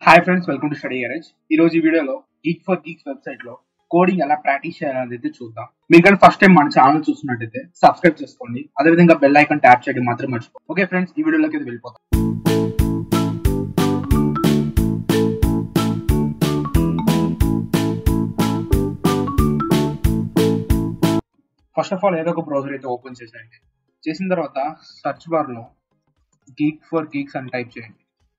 hi friends welcome to study garage ఈ రోజు ఈ వీడియోలో గీక్ ఫర్ గీక్స్ వెబ్సైట్ లో కోడింగ్ ఎలా ప్రాక్టీస్ చేయాలనేది అయితే చూద్దాం మీరు కానీ ఫస్ట్ టైం మన ఛానల్ చూస్తున్నట్టయితే సబ్స్క్రైబ్ చేసుకోండి అదేవిధంగా బెల్ ఐకాన్ ట్యాప్ చేయడం మాత్రం మర్చిపో ఓకే ఫ్రెండ్స్ ఈ వీడియోలోకి అయితే వెళ్ళిపోతాం ఫస్ట్ ఆఫ్ ఆల్ ఏదో ఒక బ్రౌజర్ అయితే ఓపెన్ చేసేయండి చేసిన తర్వాత సర్చ్ బార్ లో గీక్ ఫర్ గీక్స్ అని టైప్ చేయండి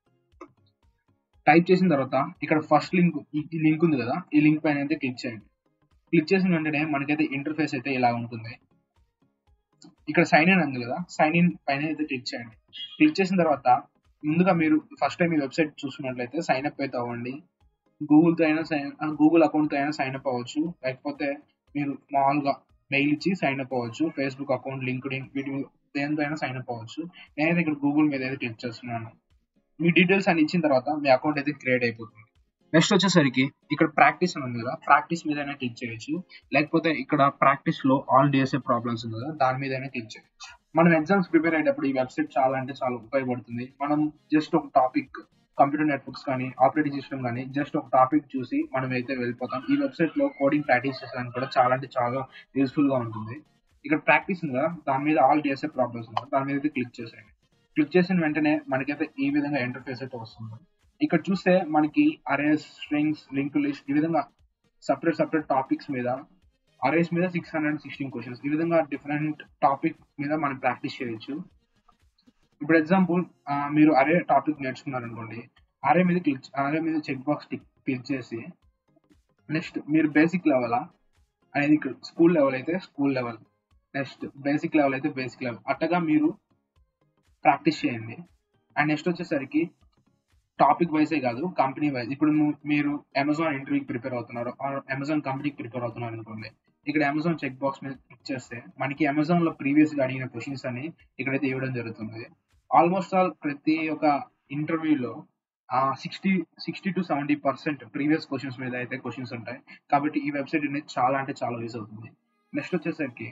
టైప్ చేసిన తర్వాత ఇక్కడ ఫస్ట్ లింక్ ఈ లింక్ ఉంది కదా ఈ లింక్ పైన అయితే క్లిక్ చేయండి క్లిక్ చేసిన వెంటనే మనకైతే ఇంటర్ఫేస్ అయితే ఇలా ఉంటుంది ఇక్కడ సైన్ ఇన్ ఉంది కదా సైన్ ఇన్ పైన అయితే క్లిక్ చేయండి క్లిక్ చేసిన తర్వాత ముందుగా మీరు ఫస్ట్ టైం ఈ వెబ్సైట్ చూసుకున్నట్లయితే సైన్ అప్ అయితే అవ్వండి గూగుల్తో అయినా సైన్ గూగుల్ అకౌంట్తో అయినా సైన్ అప్ అవ్వచ్చు లేకపోతే మీరు మామూలుగా మెయిల్ ఇచ్చి సైన్ అప్ అవ్వచ్చు ఫేస్బుక్ అకౌంట్ లింక్డ్ ఇన్ వీటి మీద దేనితో అయినా సైన్ అప్ అవ్వచ్చు నేనైతే ఇక్కడ గూగుల్ మీద అయితే క్లిక్ చేస్తున్నాను మీ డీటెయిల్స్ అని ఇచ్చిన తర్వాత మీ అకౌంట్ అయితే క్రియేట్ అయిపోతుంది నెక్స్ట్ వచ్చేసరికి ఇక్కడ ప్రాక్టీస్ అని ఉంది కదా ప్రాక్టీస్ మీద క్లిక్ చేయొచ్చు లేకపోతే ఇక్కడ ప్రాక్టీస్ లో ఆల్ డిఎస్ఏ ప్రాబ్లమ్స్ ఉంది కదా దాని మీద క్లిక్ చేయొచ్చు మనం ఎగ్జామ్స్ ప్రిపేర్ అయ్యేటప్పుడు ఈ వెబ్సైట్ చాలా అంటే చాలా ఉపయోగపడుతుంది మనం జస్ట్ ఒక టాపిక్ కంప్యూటర్ నెట్వర్క్స్ కానీ ఆపరేటింగ్ సిస్టమ్ కానీ జస్ట్ ఒక టాపిక్ చూసి మనం అయితే వెళ్ళిపోతాం ఈ వెబ్సైట్ లో కోడింగ్ ప్రాక్టీస్ చేసడానికి కూడా చాలా అంటే చాలా యూస్ఫుల్ గా ఉంటుంది ఇక్కడ ప్రాక్టీస్ ఉంది కదా దాని మీద ఆల్ డిఎస్ఏ ప్రాబ్లమ్స్ ఉంది దాని మీద అయితే క్లిక్ చేసేయండి క్లిక్ చేసిన వెంటనే మనకైతే ఈ విధంగా ఇంటర్ఫేస్ అయితే వస్తుంది ఇక్కడ చూస్తే మనకి అరేస్ స్ట్రింగ్స్ లింక్ లిస్ట్ ఈ విధంగా సపరేట్ సపరేట్ టాపిక్స్ మీద అరేస్ మీద సిక్స్ హండ్రెడ్ సిక్స్టీన్ క్వశ్చన్స్ ఈ విధంగా డిఫరెంట్ టాపిక్ మీద మనం ప్రాక్టీస్ చేయొచ్చు ఇప్పుడు ఎగ్జాంపుల్ మీరు అరే టాపిక్ నేర్చుకున్నారనుకోండి అరే మీద క్లిక్ అరే మీద చెక్ బాక్స్ క్లిక్ చేసి నెక్స్ట్ మీరు బేసిక్ లెవెలా అనేది ఇక్కడ స్కూల్ లెవెల్ అయితే school level next basic level అయితే బేసిక్ లెవెల్ అట్టగా మీరు ప్రాక్టీస్ చేయండి అండ్ నెక్స్ట్ వచ్చేసరికి టాపిక్ వైజే కాదు కంపెనీ వైజ్ ఇప్పుడు మీరు అమెజాన్ ఇంటర్వ్యూకి ప్రిపేర్ అవుతున్నారు అమెజాన్ కంపెనీకి ప్రిపేర్ అవుతున్నారు అనుకోండి ఇక్కడ అమెజాన్ చెక్ బాక్స్ మీద క్లిక్ చేస్తే మనకి అమెజాన్ లో ప్రీవియస్ గా అడిగిన క్వశ్చన్స్ అని ఇక్కడైతే ఇవ్వడం జరుగుతుంది ఆల్మోస్ట్ ఆల్ ప్రతి ఒక్క ఇంటర్వ్యూలో sixty sixty to seventy percent previous questions మీద అయితే క్వశ్చన్స్ ఉంటాయి కాబట్టి ఈ వెబ్సైట్ అనేది చాలా అంటే చాలా యూజ్ అవుతుంది నెక్స్ట్ వచ్చేసరికి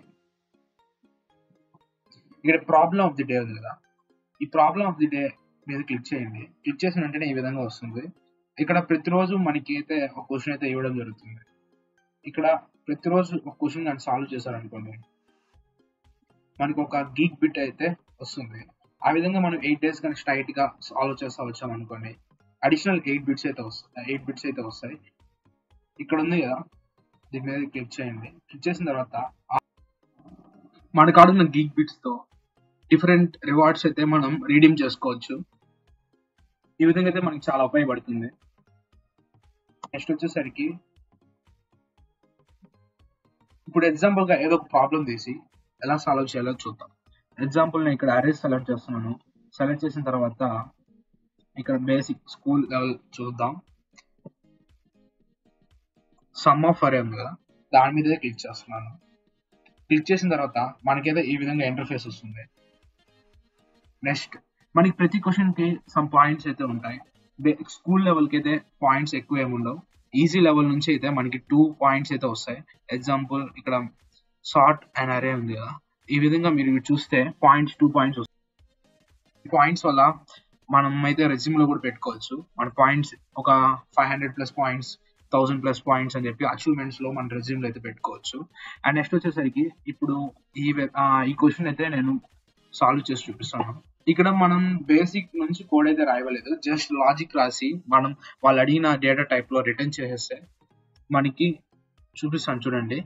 ఇక్కడ ప్రాబ్లమ్ ఆఫ్ ది డే ఉంది కదా ఈ ప్రాబ్లమ్ ఆఫ్ ది డే మీద క్లిక్ చేయండి క్లిక్ చేసిన వెంటనే ఈ విధంగా వస్తుంది ఇక్కడ ప్రతిరోజు మనకి అయితే ఒక క్వశ్చన్ అయితే ఇవ్వడం జరుగుతుంది ఇక్కడ ప్రతిరోజు ఒక క్వశ్చన్ కానీ సాల్వ్ చేశారనుకోండి మనకి ఒక గీక్ బిట్ అయితే వస్తుంది ఆ విధంగా మనం ఎయిట్ డేస్ కానీ స్ట్రైట్ గా సాల్వ్ చేస్తా వచ్చాం అనుకోండి అడిషనల్ ఎయిట్ బిట్స్ అయితే వస్తాయి ఎయిట్ బిట్స్ అయితే వస్తాయి ఇక్కడ ఉంది కదా దీని మీద క్లిక్ చేయండి క్లిక్ చేసిన తర్వాత మన కాడున్న గీక్ బిట్స్ తో డిఫరెంట్ రివార్డ్స్ అయితే మనం రీడీమ్ చేసుకోవచ్చు ఈ విధంగా అయితే మనకి చాలా ఉపయోగపడుతుంది నెక్స్ట్ వచ్చేసరికి ఇప్పుడు ఎగ్జాంపుల్ గా ఏదో ఒక ప్రాబ్లం తీసి ఎలా సాల్వ్ చేయాలో చూద్దాం ఎగ్జాంపుల్ నేను ఇక్కడ అరేస్ సెలెక్ట్ చేస్తున్నాను సెలెక్ట్ చేసిన తర్వాత ఇక్కడ బేసిక్ స్కూల్ లెవెల్ చూద్దాం సమ్ ఆఫ్ అరే ఉంది కదా దాని మీద క్లిక్ చేస్తున్నాను క్లిక్ చేసిన తర్వాత మనకైతే ఈ విధంగా ఇంటర్ఫేస్ వస్తుంది నెక్స్ట్ మనకి ప్రతి క్వశ్చన్ కి సమ్ పాయింట్స్ అయితే ఉంటాయి స్కూల్ లెవెల్ కి అయితే పాయింట్స్ ఎక్కువ ఏమి ఉండవు ఈజీ లెవెల్ నుంచి అయితే మనకి టూ పాయింట్స్ అయితే వస్తాయి ఎగ్జాంపుల్ ఇక్కడ షార్ట్ అండ్ అరే ఉంది కదా ఈ విధంగా మీరు చూస్తే పాయింట్స్ టూ పాయింట్స్ వస్తాయి పాయింట్స్ వల్ల మనం అయితే రెజ్యూమ్ లో కూడా పెట్టుకోవచ్చు మన పాయింట్స్ ఒక five hundred plus points thousand plus points అని చెప్పి అచీవ్మెంట్స్ లో మన రెజ్యూమ్ లో అయితే పెట్టుకోవచ్చు అండ్ నెక్స్ట్ వచ్చేసరికి ఇప్పుడు ఈ ఈ క్వశ్చన్ అయితే నేను సాల్వ్ చేసి చూపిస్తాను ఇక్కడ మనం బేసిక్ నుంచి కోడ్ అయితే రాయవలేదు జస్ట్ లాజిక్ రాసి మనం వాళ్ళు అడిగిన డేటా టైప్ లో రిటర్న్ చేసేస్తే మనకి చూపిస్తాను చూడండి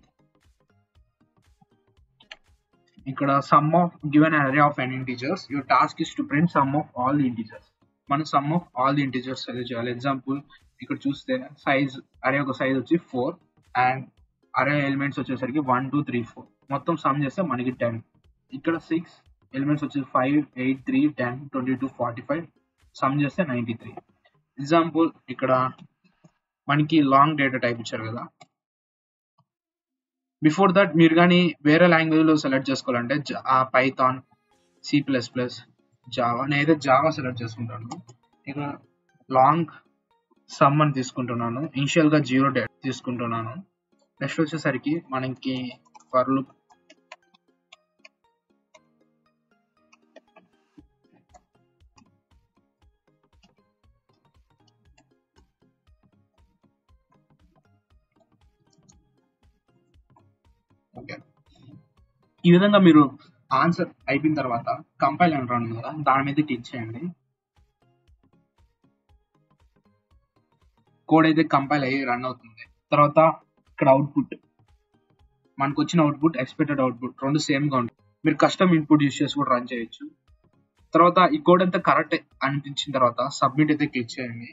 ఇక్కడ sum of given array of n integers your task is to print sum of all the integers మనం sum of all the integers select చేయాలి ఎగ్జాంపుల్ ఇక్కడ చూస్తే సైజ్ అరే ఒక సైజ్ వచ్చి ఫోర్ అండ్ అరే ఎలిమెంట్స్ వచ్చేసరికి one two three four మొత్తం sum చేస్తే మనకి టెన్ ఇక్కడ సిక్స్ ఎలిమెంట్స్ వచ్చి five eight three ten twenty two forty five sum చేస్తే నైంటీ త్రీ ఎగ్జాంపుల్ ఇక్కడ మనకి లాంగ్ డేటా టైప్ ఇచ్చారు కదా బిఫోర్ దట్ మీరు కానీ వేరే లాంగ్వేజ్ లో సెలెక్ట్ చేసుకోవాలంటే Python C plus plus Java నేనైతే జావా సెలెక్ట్ చేసుకుంటాను ఇక్కడ లాంగ్ సమ్ అని తీసుకుంటున్నాను ఇనిషియల్ గా జీరో డేట్ తీసుకుంటున్నాను నెక్స్ట్ వచ్చేసరికి మనకి ఫర్ లుక్ ఈ విధంగా మీరు ఆన్సర్ అయిపోయిన తర్వాత కంపైల్ అని రన్ కదా దాని మీద క్లిక్ చేయండి కోడ్ అయితే కంపైల్ అయ్యి రన్ అవుతుంది తర్వాత ఇక్కడ అవుట్పుట్ మనకు వచ్చిన అవుట్పుట్ ఎక్స్పెక్టెడ్ అవుట్పుట్ రెండు సేమ్ గా ఉంటుంది మీరు కస్టమ్ ఇన్పుట్ యూస్ చేసి కూడా రన్ చేయొచ్చు తర్వాత ఈ కోడ్ అంతా కరెక్ట్ అనిపించిన తర్వాత సబ్మిట్ అయితే క్లిక్ చేయండి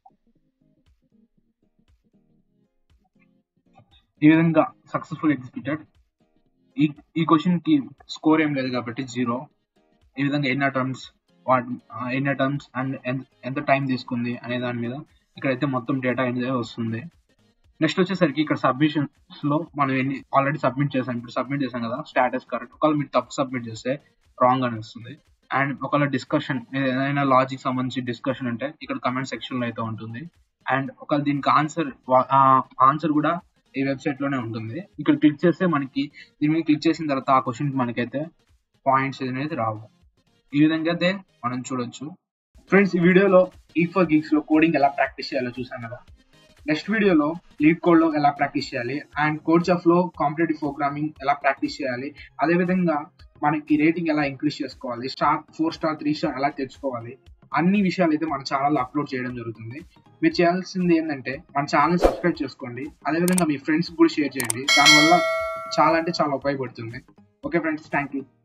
ఈ విధంగా సక్సెస్ఫుల్ ఎగ్జిక్యూటెడ్ ఈ ఈ క్వశ్చన్ కి స్కోర్ ఏం లేదు కాబట్టి జీరో ఈ విధంగా ఎన్ని టర్మ్స్ ఎన్ని టర్మ్స్ అండ్ ఎంత టైం తీసుకుంది అనే దాని మీద ఇక్కడైతే మొత్తం డేటా అనేది వస్తుంది నెక్స్ట్ వచ్చేసరికి ఇక్కడ సబ్మిషన్స్ లో మనం ఎన్ని ఆల్రెడీ సబ్మిట్ చేసాం ఇప్పుడు సబ్మిట్ చేసాం కదా స్టాటస్ కరెక్ట్ ఒకవేళ మీరు తప్పు సబ్మిట్ చేస్తే రాంగ్ అని వస్తుంది అండ్ ఒకవేళ డిస్కషన్ ఏదైనా లాజిక్ సంబంధించి డిస్కషన్ ఉంటే ఇక్కడ కమెంట్ సెక్షన్ లో అయితే ఉంటుంది అండ్ ఒకవేళ దీనికి ఆన్సర్ ఆన్సర్ కూడా ఈ వెబ్సైట్ లోనే ఉంటుంది ఇక్కడ క్లిక్ చేస్తే మనకి దీని మీద క్లిక్ చేసిన తర్వాత ఆ క్వశ్చన్ మనకైతే పాయింట్స్ అనేది రావు ఈ విధంగా అయితే మనం చూడొచ్చు ఫ్రెండ్స్ ఈ వీడియోలో ఈ ఫర్ గిగ్స్ లో కోడింగ్ ఎలా ప్రాక్టీస్ చేయాలో చూసాం కదా నెక్స్ట్ వీడియోలో లీడ్ కోడ్ లో ఎలా ప్రాక్టీస్ చేయాలి అండ్ కోడ్స్ ఆఫ్ లో కాంపిటేటివ్ ప్రోగ్రామింగ్ ఎలా ప్రాక్టీస్ చేయాలి అదే విధంగా మనకి రేటింగ్ ఎలా ఇంక్రీజ్ చేసుకోవాలి star four star three star ఎలా తెచ్చుకోవాలి అన్ని విషయాలు అయితే మన ఛానల్లో అప్లోడ్ చేయడం జరుగుతుంది మీరు చేయాల్సింది ఏంటంటే మన ఛానల్ సబ్స్క్రైబ్ చేసుకోండి అదేవిధంగా మీ ఫ్రెండ్స్ కూడా షేర్ చేయండి దానివల్ల చాలా అంటే చాలా ఉపయోగపడుతుంది ఓకే ఫ్రెండ్స్ థ్యాంక్ యూ